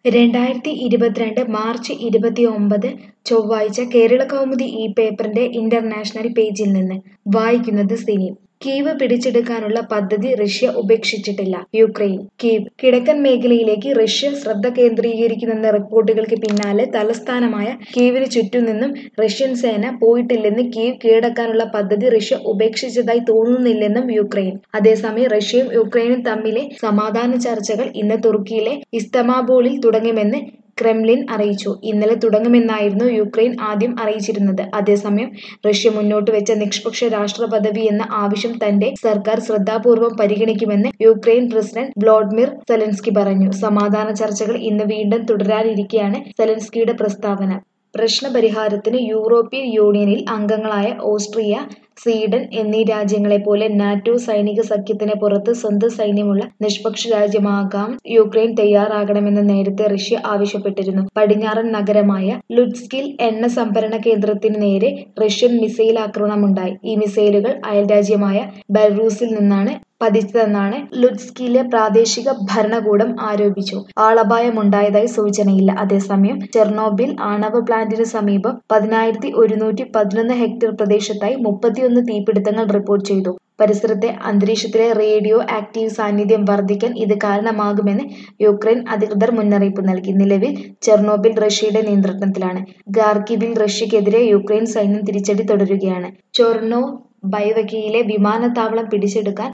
രണ്ടായിരത്തി ഇരുപത്തിരണ്ട് മാർച്ച് ഇരുപത്തിയൊമ്പത് ചൊവ്വാഴ്ച കേരളകൗമുദി ഈ പേപ്പറിന്റെ ഇന്റർനാഷണൽ പേജിൽ നിന്ന് വായിക്കുന്നത് സിനി കീവ് പിടിച്ചെടുക്കാനുള്ള പദ്ധതി റഷ്യ ഉപേക്ഷിച്ചിട്ടില്ല യുക്രൈൻ കീവ് കിഴക്കൻ മേഖലയിലേക്ക് റഷ്യ ശ്രദ്ധ കേന്ദ്രീകരിക്കുന്നെന്ന റിപ്പോർട്ടുകൾക്ക് പിന്നാലെ തലസ്ഥാനമായ കീവിന് ചുറ്റും നിന്നും റഷ്യൻ സേന പോയിട്ടില്ലെന്ന് കീവ് കീഴടക്കാനുള്ള പദ്ധതി റഷ്യ ഉപേക്ഷിച്ചതായി തോന്നുന്നില്ലെന്നും യുക്രൈൻ അതേസമയം റഷ്യയും യുക്രൈനും തമ്മിലെ സമാധാന ചർച്ചകൾ ഇന്ന് തുർക്കിയിലെ ഇസ്തമാബൂളിൽ തുടങ്ങുമെന്ന് ക്രെംലിൻ അറിയിച്ചു ഇന്നലെ തുടങ്ങുമെന്നായിരുന്നു യുക്രൈൻ ആദ്യം അറിയിച്ചിരുന്നത് അതേസമയം റഷ്യ മുന്നോട്ട് വെച്ച നിഷ്പക്ഷ രാഷ്ട്ര പദവി എന്ന ആവശ്യം തന്റെ സർക്കാർ ശ്രദ്ധാപൂർവം പരിഗണിക്കുമെന്ന് യുക്രൈൻ പ്രസിഡന്റ് വ്ളോഡിമിർ സെലൻസ്കി പറഞ്ഞു സമാധാന ചർച്ചകൾ ഇന്ന് വീണ്ടും തുടരാനിരിക്കെയാണ് സെലൻസ്കിയുടെ പ്രസ്താവന പ്രശ്നപരിഹാരത്തിന് യൂറോപ്യൻ യൂണിയനിൽ അംഗങ്ങളായ ഓസ്ട്രിയ സ്വീഡൻ എന്നീ രാജ്യങ്ങളെപ്പോലെ നാറ്റോ സൈനിക സഖ്യത്തിന് പുറത്ത് സ്വന്തം സൈന്യമുള്ള നിഷ്പക്ഷ രാജ്യമാകാൻ യുക്രൈൻ തയ്യാറാകണമെന്ന് നേരത്തെ റഷ്യ ആവശ്യപ്പെട്ടിരുന്നു പടിഞ്ഞാറൻ നഗരമായ ലുഡ്സ്കിൽ എണ്ണ സംഭരണ കേന്ദ്രത്തിന് നേരെ റഷ്യൻ മിസൈൽ ആക്രമണമുണ്ടായി ഈ മിസൈലുകൾ അയൽരാജ്യമായ ബെലറൂസിൽ നിന്നാണ് പതിച്ചതെന്നാണ് ലുഡ്സ്കിലെ പ്രാദേശിക ഭരണകൂടം ആരോപിച്ചു ആളപായമുണ്ടായതായി സൂചനയില്ല അതേസമയം ചെർണോബിൽ ആണവ പ്ലാന്റിന് സമീപം പതിനായിരത്തി ഒരുന്നൂറ്റി പതിനൊന്ന് ഹെക്ടർ പ്രദേശത്തായി മുപ്പത്തിയൊന്ന് തീപിടുത്തങ്ങൾ റിപ്പോർട്ട് ചെയ്തു പരിസരത്തെ അന്തരീക്ഷത്തിലെ റേഡിയോ ആക്റ്റീവ് സാന്നിധ്യം വർദ്ധിക്കാൻ ഇത് കാരണമാകുമെന്ന് യുക്രൈൻ അധികൃതർ മുന്നറിയിപ്പ് നൽകി നിലവിൽ ചെർണോബിൽ റഷ്യയുടെ നിയന്ത്രണത്തിലാണ് ഗാർക്കിവിൽ റഷ്യക്കെതിരെ യുക്രൈൻ സൈന്യം തിരിച്ചടി തുടരുകയാണ് ചൊർണോ ബൈവക്കിയിലെ വിമാനത്താവളം പിടിച്ചെടുക്കാൻ